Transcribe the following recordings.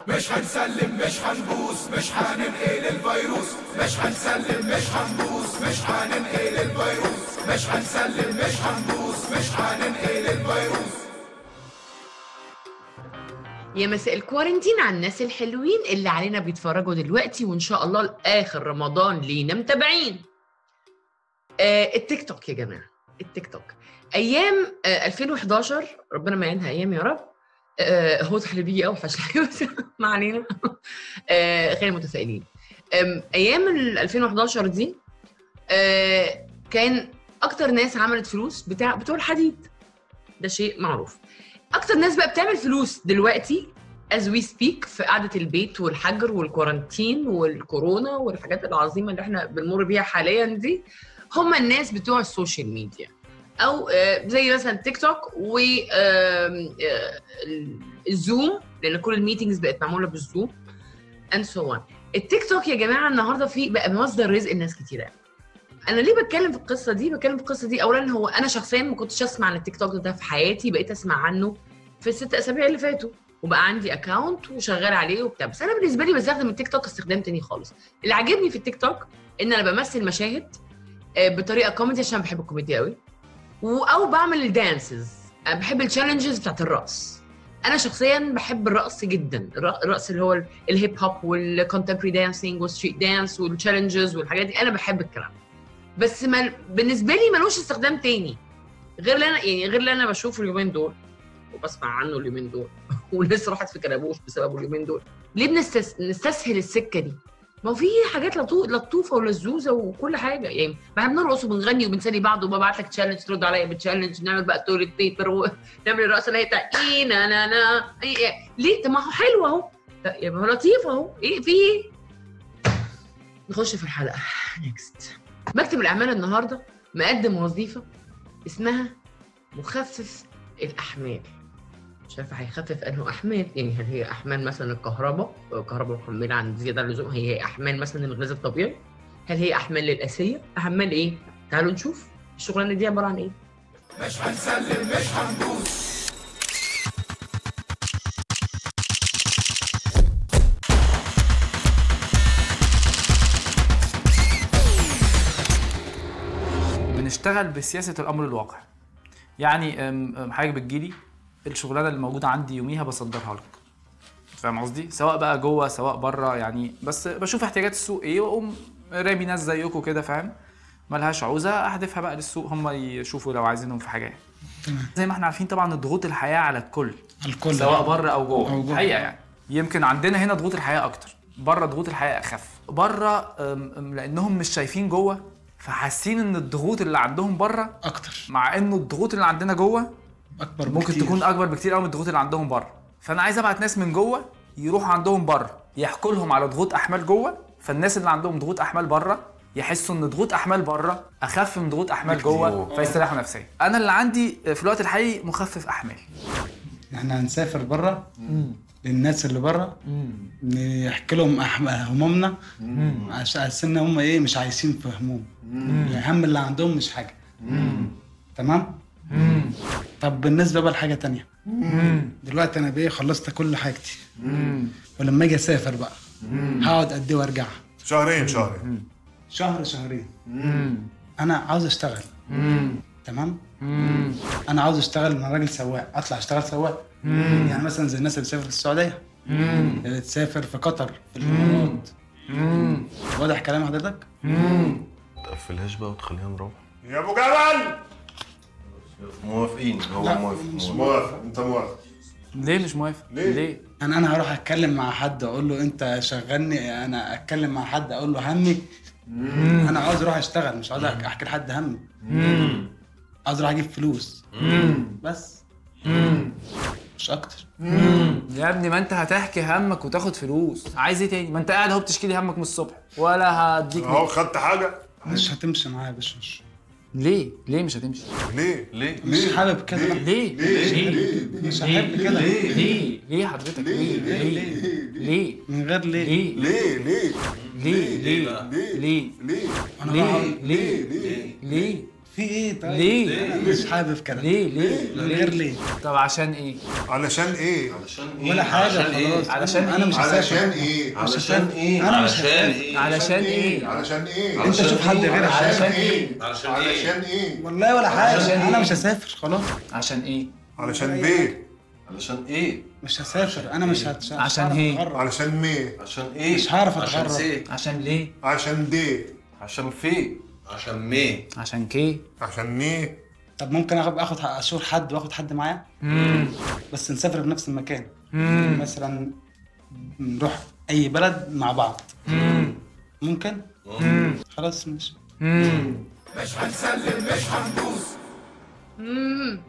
مش هنسلم مش هنبوس مش هننقل الفيروس مش هنسلم مش هنبوس مش هننقل الفيروس مش هنسلم مش هنبوس مش هننقل الفيروس يا مساء الكوارنتين على الناس الحلوين اللي علينا بيتفرجوا دلوقتي وان شاء الله لاخر رمضان لينا متابعين آه التيك توك يا جماعه التيك توك ايام آه 2011 ربنا ما يعينها ايام يا رب آه هو اللي بيجي اوحش بس ما علينا آه خلينا متفائلين آم، ايام ال 2011 دي آه كان اكتر ناس عملت فلوس بتاع بتوع الحديد ده شيء معروف اكتر ناس بقى بتعمل فلوس دلوقتي as we speak في قعده البيت والحجر والكورنتين والكورونا والحاجات العظيمه اللي احنا بنمر بيها حاليا دي هم الناس بتوع السوشيال ميديا او آه، زي مثلا تيك توك و آم، آه، الزوم لان كل الميتينجز بقت معموله بالزوم and so on التيك توك يا جماعه النهارده في بقى مصدر رزق الناس كتير قوي انا ليه بتكلم في القصه دي بتكلم في القصه دي اولا هو انا شخصيا ما كنتش اسمع عن التيك توك ده في حياتي بقيت اسمع عنه في الست اسابيع اللي فاتوا وبقى عندي اكونت وشغال عليه وبتاع بس انا بالنسبه لي بستخدم التيك توك استخدام تاني خالص اللي عاجبني في التيك توك ان انا بمثل مشاهد آه، بطريقه كوميدي عشان بحب الكوميديا قوي و- او بعمل الدانسز أنا بحب التشالنجز بتاعت الرقص انا شخصيا بحب الرقص جدا الر- الرقص اللي هو ال- الهيب هوب والكونتمبري دانسينج والستريت دانس والتشالنجز والحاجات دي انا بحب الكلام ده. بس مل... بالنسبه لي ملوش استخدام تاني غير اللي انا يعني غير اللي انا بشوفه اليومين دول وبسمع عنه اليومين دول والناس راحت في كلابوش بسببه اليومين دول ليه بنستس... نستسهل السكه دي ما هو في حاجات لطو... لطوفه ولزوزه وكل حاجه يعني ما احنا بنرقص وبنغني وبنسالي بعض وببعت لك تشالنج ترد عليا بتشالنج نعمل بقى توليت بيبر ونعمل الرقصه اللي هي بتاع ايه نا نا نا إيه- إيه. ليه طب ما هو حلو اهو طب يا ما هو لطيف اهو ايه في ايه نخش في الحلقه نيكست مكتب الاعمال النهارده مقدم وظيفه اسمها مخفف الاحمال مش عارفه هيخفف انه احمال يعني هل هي احمال مثلا الكهرباء الكهرباء محمله عن زياده عن اللزوم هي هي احمال مثلا الغاز الطبيعي هل هي احمال للاسيه احمال ايه تعالوا نشوف الشغلانه دي عباره عن ايه مش هنسلم مش هنبوس بنشتغل بسياسه الامر الواقع يعني أم، أم، حاجه بتجيلي الشغلانه اللي موجوده عندي يوميها بصدرها لك فاهم قصدي سواء بقى جوه سواء بره يعني بس بشوف احتياجات السوق ايه واقوم رامي ناس زيكم كده فاهم ملهاش عوزه احذفها بقى للسوق هم يشوفوا لو عايزينهم في حاجه زي ما احنا عارفين طبعا ضغوط الحياه على الكل الكل سواء بره او جوه أو جوه. حقيقه يعني يمكن عندنا هنا ضغوط الحياه اكتر بره ضغوط الحياه اخف بره أم، أم، لانهم مش شايفين جوه فحاسين ان الضغوط اللي عندهم بره اكتر مع انه الضغوط اللي عندنا جوه اكبر ممكن بكتير. تكون اكبر بكتير قوي من الضغوط اللي عندهم بره فانا عايز ابعت ناس من جوه يروحوا عندهم بره يحكوا لهم على ضغوط احمال جوه فالناس اللي عندهم ضغوط احمال بره يحسوا ان ضغوط احمال بره اخف من ضغوط احمال جوه فيستريحوا نفسيا انا اللي عندي في الوقت الحالي مخفف احمال احنا هنسافر بره للناس اللي بره نحكي لهم أح- همومنا عشان على ان هم ايه مش عايشين في هموم الهم اللي عندهم مش حاجه تمام طب بالنسبه بقى لحاجه تانية دلوقتي انا بايه خلصت كل حاجتي ولما اجي اسافر بقى هقعد قد ايه وارجع شهرين شهرين شهر شهرين انا عاوز اشتغل تمام انا عاوز اشتغل انا راجل سواق اطلع اشتغل سواق يعني مثلا زي الناس اللي بتسافر في السعوديه اللي تسافر في قطر في الامارات واضح كلام حضرتك تقفلهاش بقى وتخلينا نروح يا ابو جبل موافقين هو لا، موافق مش موافق. موافق انت موافق ليه مش موافق ليه؟ ليه انا انا هروح اتكلم مع حد اقول له انت شغلني انا اتكلم مع حد اقول له همي انا عاوز اروح اشتغل مش عاوز احكي لحد همي عاوز اروح اجيب فلوس بس مش اكتر يا ابني ما انت هتحكي همك وتاخد فلوس عايز ايه تاني ما انت قاعد اهو بتشكي لي همك من الصبح ولا هديك اهو خدت حاجه مش هتمشي معايا يا باشا مش ليه ليه مش هتمشي ليه ليه؟ مش حابب كده لا. ليه ليه مش هحب كده ليه ليه ليه حضرتك ليه ليه ليه من غير ليه ليه ليه ليه ليه ليه ليه ليه ليه انا ليه راح ليه ليه ليه في ايه طيب ليه؟ أنا مش حابب كده ليه ليه من غير ليه طب عشان ايه علشان ايه علشان ايه ولا حاجه علشان ايه خلاص علشان انا إيه؟ مش علشان هسافر ايه علشان ايه أنا مش علشان هسافر. ايه علشان ايه علشان ايه انت شوف حد غيرك علشان علشان ايه علشان علشان ايه والله ولا علشان حاجه إيه؟ انا مش هسافر خلاص عشان ايه علشان بيه علشان ايه مش هسافر انا مش هت... مش عشان هعرف إيه؟ أتغرب. علشان ميه عشان ايه مش هعرف عشان أتغرب. سيه عشان ليه عشان دي عشان في عشان ميه عشان كي عشان نيه طب ممكن اخد اخد اشور حد واخد حد معايا مم. بس نسافر في نفس المكان مم. مثلا نروح اي بلد مع بعض مم. ممكن مم. خلاص ماشي مم. مش هنسلم مش هندوس مم.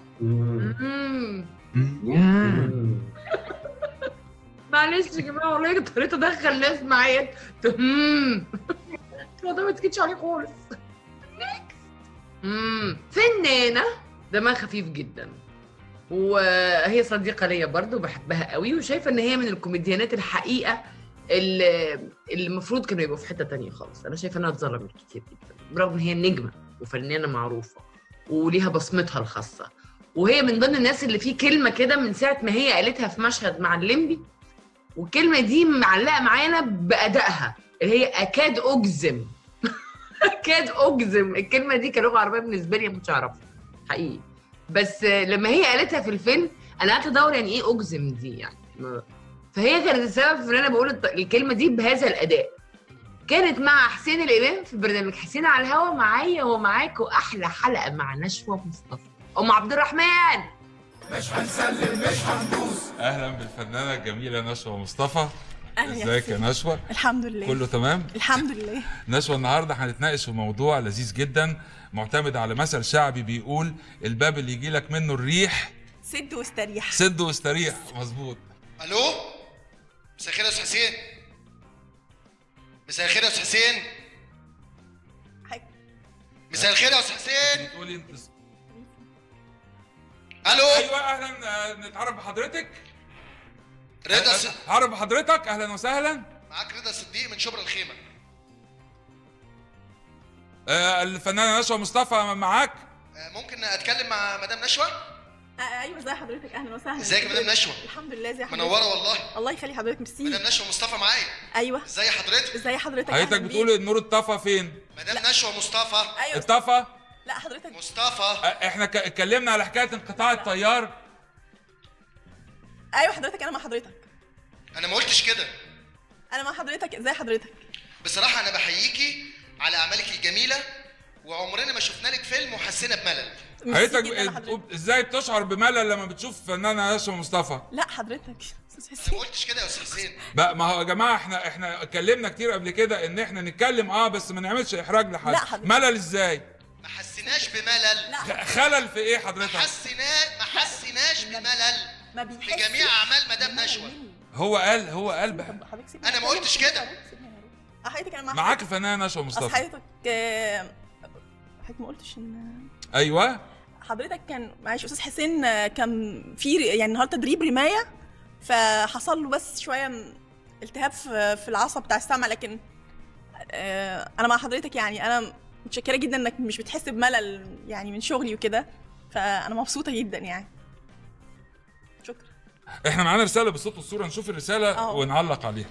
مم. معلش يا جماعه والله اضطريت ادخل ناس معايا مم. الموضوع ما تكيتش عليه خالص مم. فنانه دمها خفيف جدا وهي صديقه ليا برضو بحبها قوي وشايفه ان هي من الكوميديانات الحقيقه اللي اللي المفروض كانوا يبقوا في حته تانية خالص انا شايفه انها اتظلمت كتير جدا برغم ان هي نجمه وفنانه معروفه وليها بصمتها الخاصه وهي من ضمن الناس اللي في كلمه كده من ساعه ما هي قالتها في مشهد مع الليمبي والكلمه دي معلقه معانا بادائها اللي هي اكاد اجزم اكاد اجزم الكلمه دي كلغه عربيه بالنسبه لي ما كنتش اعرفها حقيقي بس لما هي قالتها في الفيلم انا قعدت ادور يعني ايه اجزم دي يعني ما- فهي كانت السبب في ان انا بقول الط- الكلمه دي بهذا الاداء كانت مع حسين الامام في برنامج حسين على الهوا معايا ومعاكم احلى حلقه مع نشوى مصطفى ام عبد الرحمن مش هنسلم مش هندوس اهلا بالفنانه الجميله نشوى مصطفى أهلا يا ازيك يا حسين. نشوى الحمد لله كله تمام الحمد لله نشوى النهارده هنتناقش في موضوع لذيذ جدا معتمد على مثل شعبي بيقول الباب اللي يجي لك منه الريح سد واستريح سد واستريح مظبوط الو مساء الخير يا استاذ حسين مساء الخير يا استاذ حسين حاج- مساء الخير يا استاذ حسين بتقولي انت الو ايوه اهلا آه، نتعرف بحضرتك رضا س... نتعرف بحضرتك اهلا وسهلا معاك رضا صديق من شبرا الخيمه آه، الفنانه نشوى مصطفى معاك آه، ممكن اتكلم مع مدام نشوى آه، ايوه ازي حضرتك اهلا وسهلا ازيك يا مدام نشوى الحمد لله ازي حضرتك منوره والله الله يخلي حضرتك ميرسي مدام نشوى مصطفى معايا ايوه ازي حضرتك ازي حضرتك حضرتك أهلاً بتقول بيك. النور اتطفى فين مدام نشوى مصطفى ايوه اتطفى لا حضرتك مصطفى آه، احنا ك- اتكلمنا على حكايه انقطاع التيار ايوه حضرتك انا مع حضرتك انا ما قلتش كده انا مع حضرتك ازي حضرتك بصراحه انا بحييكي على اعمالك الجميله وعمرنا ما شفنا لك فيلم وحسينا بملل ميرسي حضرتك جداً بتقول لحضرتك. ازاي بتشعر بملل لما بتشوف فنانه نشوى مصطفى لا حضرتك أستاذ انا حسين. ما قلتش كده يا استاذ حسين بقى ما هو يا جماعه احنا احنا اتكلمنا كتير قبل كده ان احنا نتكلم اه بس ما نعملش احراج لحد لا حضرتك. ملل ازاي ما حسيناش بملل لا خ- خلل في ايه ما حضرتك حسينا ما حسيناش بملل ما في بيحسش جميع اعمال مدام بملل نشوى مني. هو قال هو قال طب بقى حضرتك سيبني أنا ما أتكلم. قلتش كده. سيبني أنا أروح. آه، حضرتك انا مع معاك حضرتك. الفنانه نشوى اصل مصطفى حضرتك آه، حضرتك ما قلتش ان ايوه حضرتك كان معلش استاذ حسين آه، كان في ر- يعني النهارده تدريب رمايه فحصل له بس شويه م- التهاب في في العصب بتاع السمع لكن آه، انا مع حضرتك يعني انا متشكره جدا انك مش بتحس بملل يعني من شغلي وكده فانا مبسوطه جدا يعني شكرا احنا معانا رساله بالصوت والصوره نشوف الرساله اه. ونعلق عليها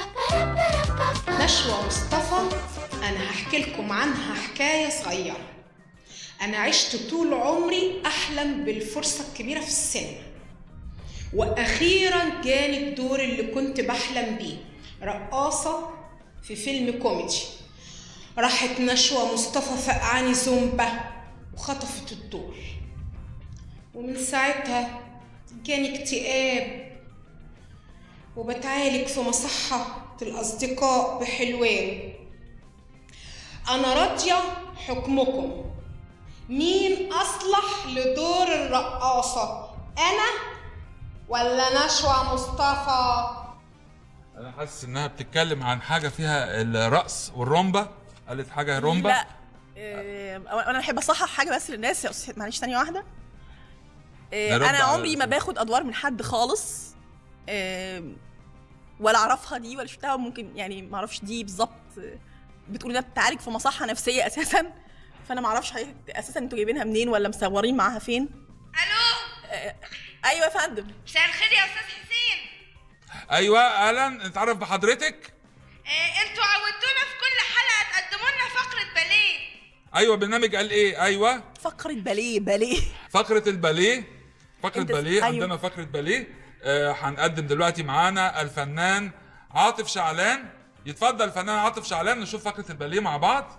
نشوى مصطفى أنا هحكي لكم عنها حكاية صغيرة أنا عشت طول عمري أحلم بالفرصة الكبيرة في السينما وأخيرا جاني الدور اللي كنت بحلم بيه رقاصة في فيلم كوميدي راحت نشوى مصطفى فقعاني زومبا وخطفت الدور ومن ساعتها جاني اكتئاب وبتعالج في مصحة الأصدقاء بحلوان أنا راضية حكمكم مين أصلح لدور الرقاصة أنا ولا نشوى مصطفى انا حاسس انها بتتكلم عن حاجه فيها الرقص والرومبا قالت حاجه رومبا لا آه، انا بحب اصحح حاجه بس للناس يا استاذ معلش ثانيه واحده آه، نرد انا على عمري ما الرسالة. باخد ادوار من حد خالص آه، ولا اعرفها دي ولا شفتها ممكن يعني ما اعرفش دي بالظبط آه، بتقول انها بتعالج في مصحه نفسيه اساسا فانا ما اعرفش حضرتك اساسا انتوا جايبينها منين ولا مصورين معاها فين الو ايوه يا فندم مساء الخير يا استاذ حسين ايوه اهلا نتعرف بحضرتك آه، انتوا عودتونا في كل حلقه تقدموا لنا فقره باليه ايوه برنامج قال ايه ايوه فقره باليه باليه فقره الباليه فقره انت- باليه أيوة. عندنا فقره باليه آه هنقدم دلوقتي معانا الفنان عاطف شعلان يتفضل الفنان عاطف شعلان نشوف فقره الباليه مع بعض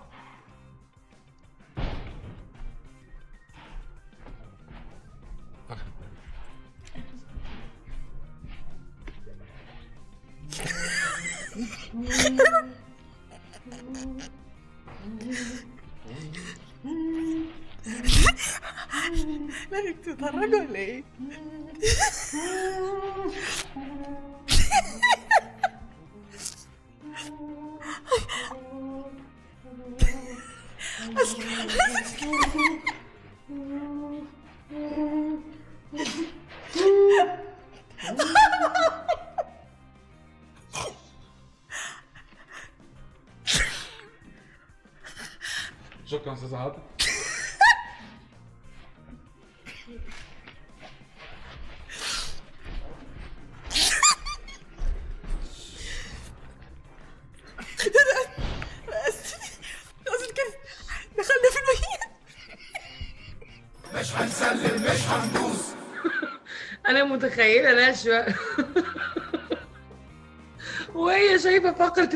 لا انتوا بتتفرجوا ولا ايه؟ شكرا استاذ عاطف بس بس كده دخلنا في المكان مش هنسلم مش هندوس انا متخيله نشوى وهي شايفه فقره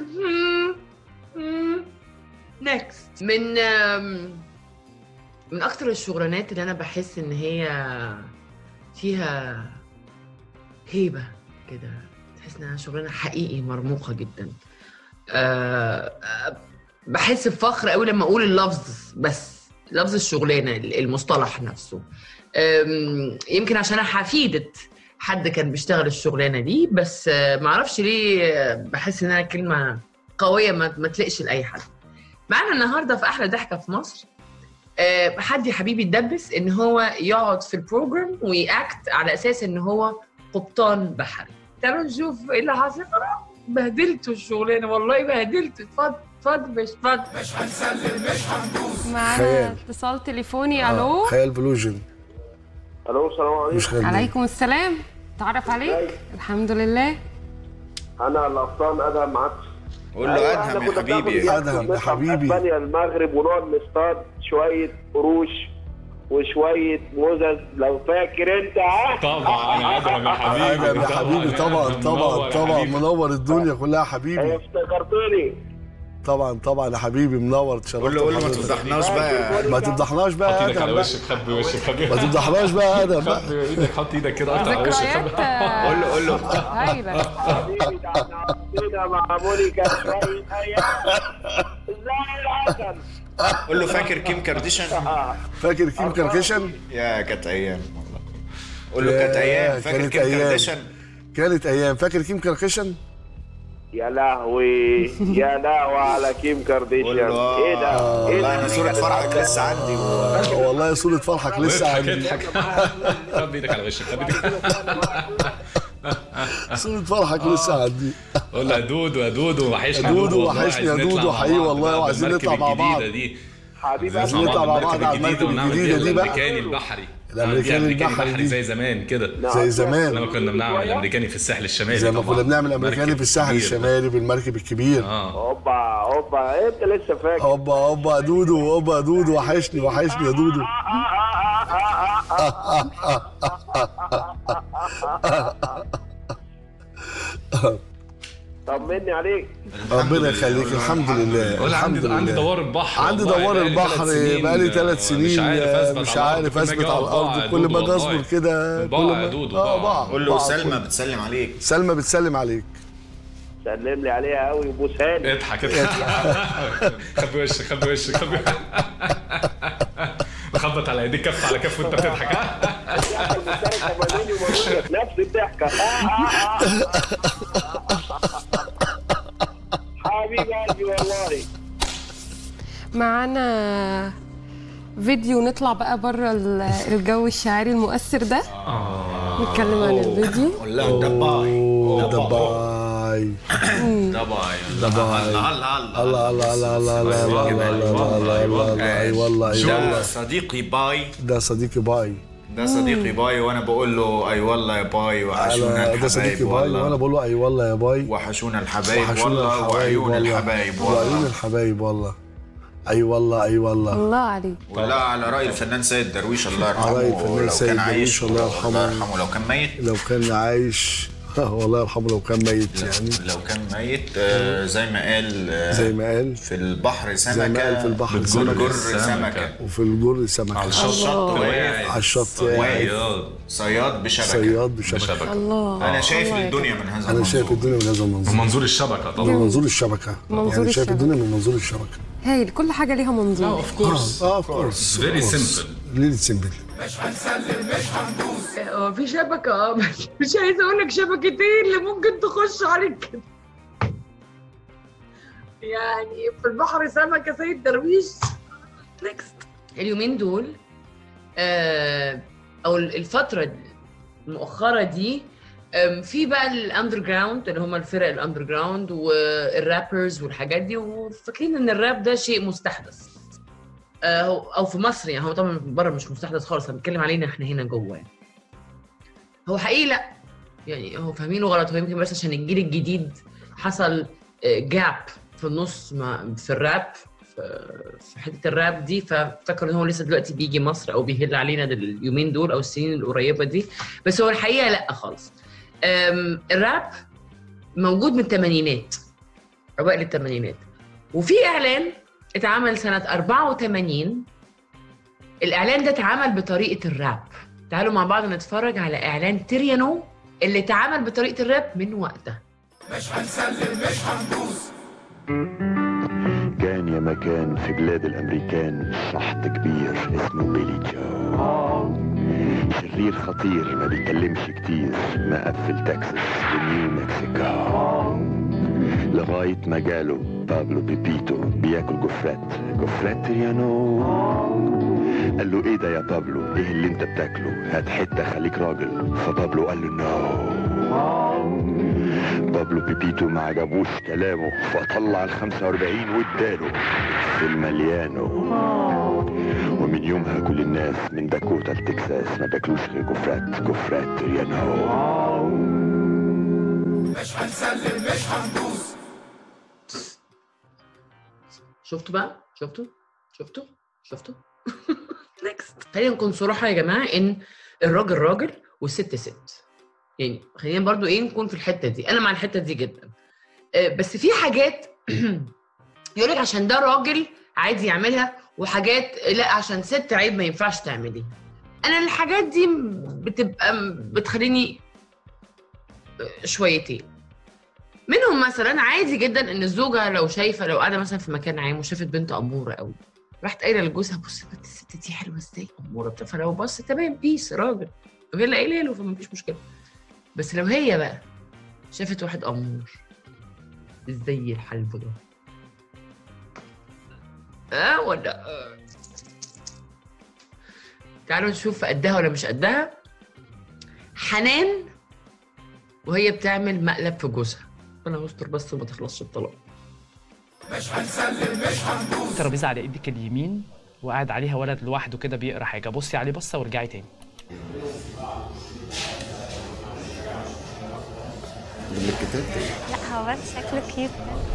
نكست من آم، من اكتر الشغلانات اللي انا بحس ان هي فيها هيبه كده تحس انها شغلانه حقيقي مرموقه جدا آه، آه، بحس بفخر قوي لما اقول اللفظ بس لفظ الشغلانه المصطلح نفسه أم، يمكن عشان انا حفيده حد كان بيشتغل الشغلانه دي بس آه، معرفش ليه آه، بحس انها كلمه قويه ما ما تلقش لاي حد معانا النهارده في احلى ضحكه في مصر آه، حد يا حبيبي يتدبس ان هو يقعد في البروجرام ويأكت على اساس ان هو قبطان بحري تعالوا نشوف ايه اللي حصل آه، بهدلته الشغلانه والله بهدلته اتفضل اتفضل مش اتفضل مش هنسلم مش هندوس معانا خيال. اتصال تليفوني الو خيال فلوجن الو السلام عليكم مش خيال عليكم السلام تعرف عليك الحمد لله انا القبطان ادهم عكس قول له ادهم يا حبيبي ادهم يا حبيبي اسبانيا المغرب ونقعد نصطاد شويه قروش وشويه موزز لو فاكر انت ها طبعا يا ادهم يا حبيبي ادهم يا حبيبي طبعا طبعا منور يا طبعا حبيبي. منور الدنيا كلها يا حبيبي افتكرتني طبعا طبعا يا حبيبي منور تشرفت قول له قول له ما بحضرتك. تفضحناش بقى ما تفضحناش بقى حط يا ايدك على ادهم وشك خبي وشك خبي ما تفضحناش بقى يا ادهم بقى خبي ايدك حط ايدك كده اكتر على وشك ذكريات خبي. آه، قول له قول له هايله حبيبي ده احنا عندنا مع مونيكا شويه ايام زي العسل قول له فاكر كيم كارديشان فاكر كيم كاركيشن يا كانت ايام والله قول له كانت ايام فاكر كانت كيم أيام. كارديشان كانت ايام فاكر كيم كاركيشن يا لهوي يا لهوي على كيم قول كارديشيان له آه، ايه ده ايه والله ده انا صورة فرحك لسه عندي و... والله صورة فرحك لسه اضحك عندي اضحك خبي ايدك على وشك خبي ايدك صورة فرحك لسه عندي قول له يا دودو يا دودو وحشني يا دودو، والله، وحشني يا عايزين دودو، نطلع مع حقيقي بعض والله، بقى وعايزين بالمركب نطلع مع بعض. الجديدة دي حبيبي عايزين نطلع نطلع مع مع بعض بعض على المركب المركب الجديدة الجديدة ونعمل دي بقى. الامريكاني البحري الأمريكاني نعمل البحري البحري دي. زي زمان كده زي زمان لما كنا بنعمل الامريكاني في الساحل الشمالي زي ما طبعاً. كنا بنعمل امريكاني مركب في الساحل كبير. الشمالي بالمركب الكبير اه هوبا هوبا انت لسه فاكر هوبا هوبا دودو هوبا دودو وحشني وحشني يا دودو طمني عليك ربنا يخليك الحمد لله قول الحمد عندي لله عندي دوار البحر عندي والله، دوار بقالي البحر ثلاث سنين، بقالي ثلاث آه، سنين مش عارف اثبت مش على عارف الأرض. كل ما اثبت أجي على أقف بقع الارض يا كل ما دودو اجي والله. اصبر كده بقع كل يا ما دودو، اه بقع. بقع قول له بقع. سلمى بتسلم عليك سلمى بتسلم عليك سلم لي عليها قوي وبوسها لي اضحك اضحك خبي وشك خبي وشك خبي بخبط على ايديك كف على كف وانت بتضحك نفس الضحكه حبيب قلبي والله معانا فيديو نطلع بقى بره الجو الشاعري المؤثر ده نتكلم عن الفيديو قول لها دباي اوه دباي باي ده باي ده باي الله الله الله الله الله الله الله الله الله الله الله الله الله اي والله اي ده والله صديقي باي ده صديقي باي ده صديقي باي وانا بقول له اي والله يا باي وحشونا أنا- ده صديقي الحبايب باي وانا والله بقول له اي والله يا باي وحشونا الحبايب وحشونا والله الحبايب وعيون والله. الحبايب وعيون والله الحبايب والله اي والله اي والله الله عليك ولا على رأي الفنان سيد درويش الله يرحمه على رأي الفنان لو سيد كان درويش عايش الله الله يرحمه. يرحمه لو كان ميت لو كان عايش والله يرحمه لو كان ميت يعني لو كان ميت آه، زي ما قال آه، زي ما قال في البحر سمكة زي ما قال في البحر بتجر سمكة. سمكة وفي الجر سمكة على الشط واقع على الشط صياد صياد بشبكة صياد بشبكة الله أنا شايف الله الدنيا من هذا انا شايف الدنيا من هذا المنظور من منظور الشبكه طبعا من منظور الشبكة منظور يعني شايف الشبكة. الدنيا من منظور الشبكة هايل كل حاجه ليها منظور اوف كورس اه اوف كورس Very simple. فيري سيمبل مش هنسلم مش هندوس هو في شبكة اه بس مش عايزة اقول لك شبكتين اللي ممكن تخش عليك كده يعني في البحر سمكة سيد درويش نكست اليومين دول آه او الفترة المؤخرة دي آم، في بقى الاندر جراوند اللي هم الفرق الاندر جراوند والرابرز والحاجات دي وفاكرين ان الراب ده شيء مستحدث آه، هو- او في مصر يعني هو طبعا بره مش مستحدث خالص انا بتكلم علينا احنا هنا جوه يعني هو حقيقي لا يعني هو فاهمينه غلط هو يمكن بس عشان الجيل الجديد حصل جاب في النص مع في الراب في- في حته الراب دي فافتكر ان هو لسه دلوقتي بيجي مصر او بيهل علينا دل- اليومين دول او السنين القريبه دي بس هو الحقيقه لا خالص أم، الراب موجود من الثمانينات اوائل الثمانينات وفي اعلان اتعمل سنه 84 الاعلان ده اتعمل بطريقه الراب تعالوا مع بعض نتفرج على اعلان تريانو اللي اتعمل بطريقه الراب من وقتها مش هنسلم مش هندوس كان يا مكان في بلاد الامريكان شحط كبير اسمه بيلي جو شرير خطير ما بيتكلمش كتير مقفل تكساس ونيو مكسيكو لغاية ما جاله بابلو بيبيتو بياكل جفرات جفرات يانو قال له ايه ده يا بابلو ايه اللي انت بتاكله هات حتة خليك راجل فبابلو قال له نو بابلو بيبيتو ما عجبوش كلامه فطلع ال 45 واداله في المليانو ومن يومها كل الناس من داكوتا لتكساس ما بياكلوش غير جفرات جفرات ريانو مش هنسلم مش هندوس شفتوا بقى شفتوا شفتوا شفتوا نكست خلينا نكون صراحه يا جماعه ان الراجل راجل والست ست يعني خلينا برضو ايه نكون في الحته دي انا مع الحته دي جدا آه، بس في حاجات يقول لك عشان ده راجل عادي يعملها وحاجات لا عشان ست عيب ما ينفعش تعمليها انا الحاجات دي بتبقى بتخليني شويتين منهم مثلا عادي جدا ان الزوجه لو شايفه لو قاعده مثلا في مكان عام وشافت بنت اموره قوي راحت قايله لجوزها بص البنت الست دي حلوه ازاي اموره بتاع فلو بص تمام بيس راجل وهي اللي قايله له فما فيش مشكله بس لو هي بقى شافت واحد امور ازاي الحلب ده اه ولا آه. تعالوا نشوف قدها ولا مش قدها حنان وهي بتعمل مقلب في جوزها ربنا يستر بس وما تخلصش الطلاق مش هنسلم مش هندوس ترابيزه على ايدك اليمين وقاعد عليها ولد لوحده كده بيقرا حاجه بصي عليه بصه وارجعي تاني الكتاب لا هو بس شكله كيوت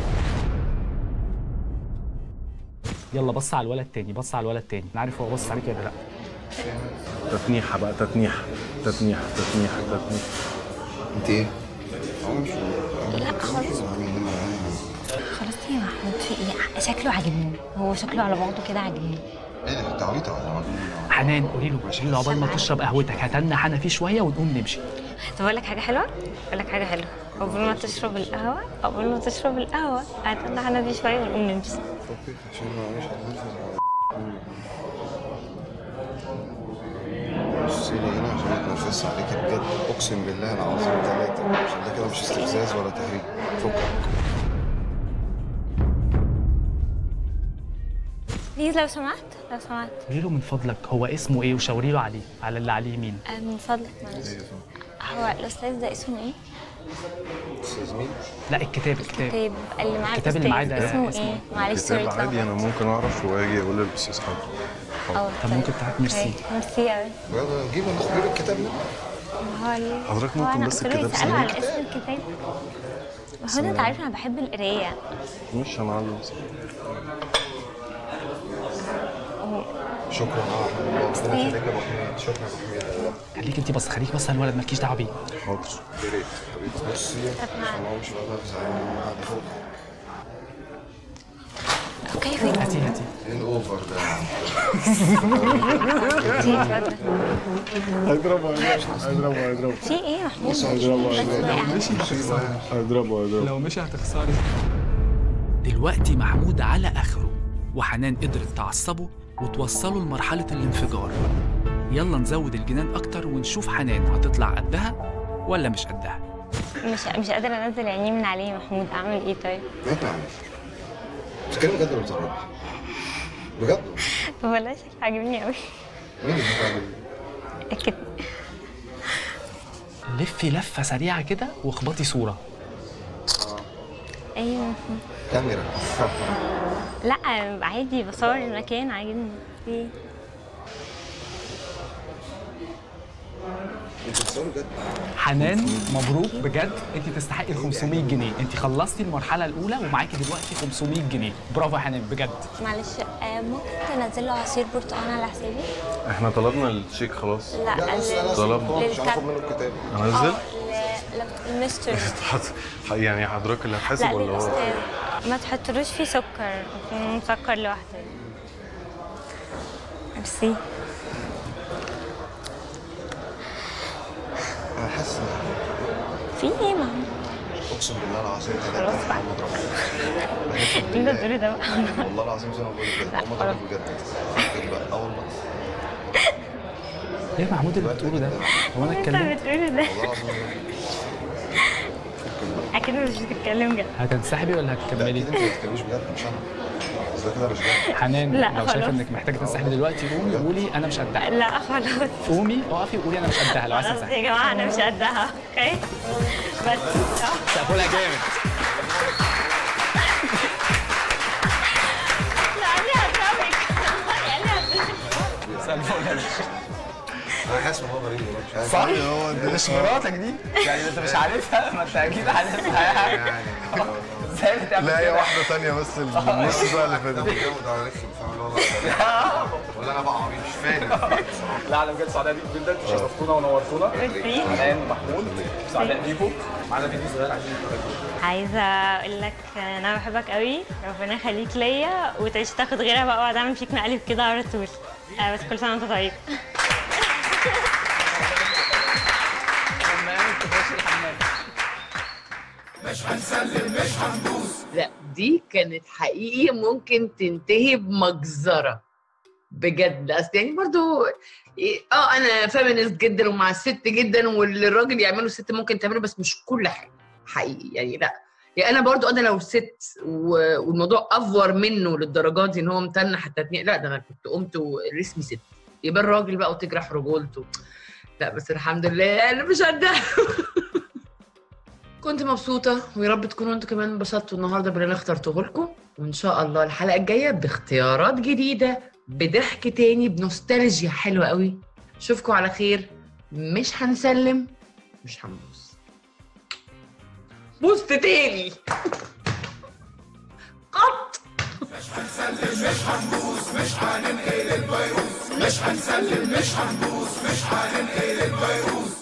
يلا بص على الولد تاني بص على الولد تاني انا عارف هو بص عليك ولا لا تتنيحة بقى تتنيحة تتنيحة تتنيحة تتنيحة انت ايه؟ لا خلاص خلاص يا محمود في ايه شكله عاجبني هو شكله على بعضه كده عاجبني ايه ده انت عبيطة ولا حنان قولي له قولي له عقبال ما تشرب قهوتك هتنى حنا فيه شويه ونقوم نمشي طب اقول لك حاجه حلوه اقول لك حاجه حلوه قبل ما تشرب القهوه قبل ما تشرب القهوه هتطلع انا دي شويه ونقوم نمشي عشان ما بصي لي هنا عشان ما اتنرفزش عليك بجد اقسم بالله العظيم ثلاثة عشان ده كده مش استفزاز ولا تهريج فكك بليز لو سمحت لو سمحت قولي له من فضلك هو اسمه ايه وشاوري له عليه على اللي عليه يمين آه، من فضلك معلش هو الاستاذ ده اسمه ايه؟ لا الكتاب الكتاب طيب اللي معاه الكتاب اللي معاه ده اسمه اسمه ايه؟ معلش سوري كتاب عادي انا ممكن اعرف واجي اقول للاستاذ حاضر اه طب ممكن تعرف ميرسي ميرسي قوي يلا نجيب نخبر الكتاب ده هو ال- حضرتك هو ممكن أنا بس قلت له الكتاب يسأله اسمه على إيه؟ اسم الكتاب هو ده انت عارف انا بحب القرايه مش هنعلم شكرا اه الله ربنا يخليك يا ابو حميد شكرا يا ابو حميد والله خليك انت بس خليك بس الولد مالكيش دعوه بيه حاضر يا ريت حبيبي بصي انا مش بقدر ازعل اوكي فين هاتي هاتي ايه الاوفر ده هيضربه هيضربه هيضربه في ايه يا محمود هيضربه بس هيضربه هيضربه هيضربه لو مشي هتخسري دلوقتي محمود على اخره وحنان قدرت تعصبه وتوصله لمرحله الانفجار يلا نزود الجنان اكتر ونشوف حنان هتطلع قدها ولا مش قدها مش مش قادره انزل عيني من عليه يا محمود اعمل ايه طيب ايه بعمل بتتكلم بجد ولا بتهرب بجد والله شكله عاجبني قوي مين اللي بتعمل اكيد لفي لفه سريعه كده واخبطي صوره ايوه كاميرا لا عادي بصور المكان عاجبني في انت بتصوري بجد حنان مبروك بجد انت تستحقي ال 500 جنيه انت خلصتي المرحله الاولى ومعاكي دلوقتي 500 جنيه برافو يا حنان بجد معلش آه، ممكن تنزل له عصير برتقال على حسابي احنا طلبنا الشيك خلاص لا لا بس لا طلب مش هناخد منه الكتاب انزل المستر يعني حضرتك اللي هتحاسب لا ولا هو للاستاذ ما تحطلوش فيه سكر يكون مسكر لوحده ميرسي انا حاسس ان في ايه ما اقسم بالله العظيم كده خلاص بقى. بحس ايه اللي تقوله ده بقى والله العظيم زي ما بقول لك لا، كده خلاص. والله بجد بجد بقى اه والله ايه يا محمود اللي بتقوله ده هو انا انت اتكلمت بتقوله ده والله العظيم اكيد مش بتتكلم جد هتنسحبي ولا هتكملي انت ما بتتكلميش بجد مش انا بس ده كده مش جد حنان لا، لو شايفه خلاص. انك محتاجه تنسحبي دلوقتي قومي قولي انا مش قدها لا خلاص قومي اقفي وقولي انا مش قدها لو عايزه خلاص يا تنسحبي جماعه انا مش قدها اوكي بس اه سقفولها جامد لا قال لي هضربك قال لي هضربك سقفولها انا حاسس ان هو غريب والله مش عارف صح؟ هو ده مش مراتك دي يعني انت مش عارفها ما انت اكيد عارفها يعني ازاي بتعمل لا هي كده؟ واحده ثانيه بس النص بقى اللي فاتت بتجاوب على نفسي بفهم الوضع ولا انا بقى عبيط مش فاهم لا انا بجد سعداء بيكم جدا انتوا شرفتونا ونورتونا ميرسي. حنان ومحمود سعداء بيكم معانا فيديو صغير عايزين نتفرجوا عايزه اقول لك ان انا بحبك قوي ربنا يخليك ليا وتعيش تاخد غيرها بقى واقعد اعمل فيك مقالب كده على طول آه، بس كل سنه وانت طيب مش هنسلم مش هندوس لا دي كانت حقيقي ممكن تنتهي بمجزره بجد اصل يعني برضو إيه، اه انا فيمينست جدا ومع الست جدا واللي الراجل يعمله الست ممكن تعمله بس مش كل حاجه حقيقي يعني لا يعني انا برضو انا لو ست و- والموضوع افور منه للدرجات دي ان هو متنح حتى اتنين لا ده انا كنت قمت ورسمي ست يبقى الراجل بقى وتجرح رجولته لا بس الحمد لله انا مش قدها كنت مبسوطة ويا رب تكونوا انتوا كمان انبسطتوا النهارده باللي انا اخترته لكم وان شاء الله الحلقة الجاية باختيارات جديدة بضحك تاني بنوستالجيا حلوة قوي اشوفكم على خير مش هنسلم مش هنبوس بوست تاني قط مش هنسلم مش هندوس مش هننقل الفيروس مش هنسلم مش هندوس مش هننقل الفيروس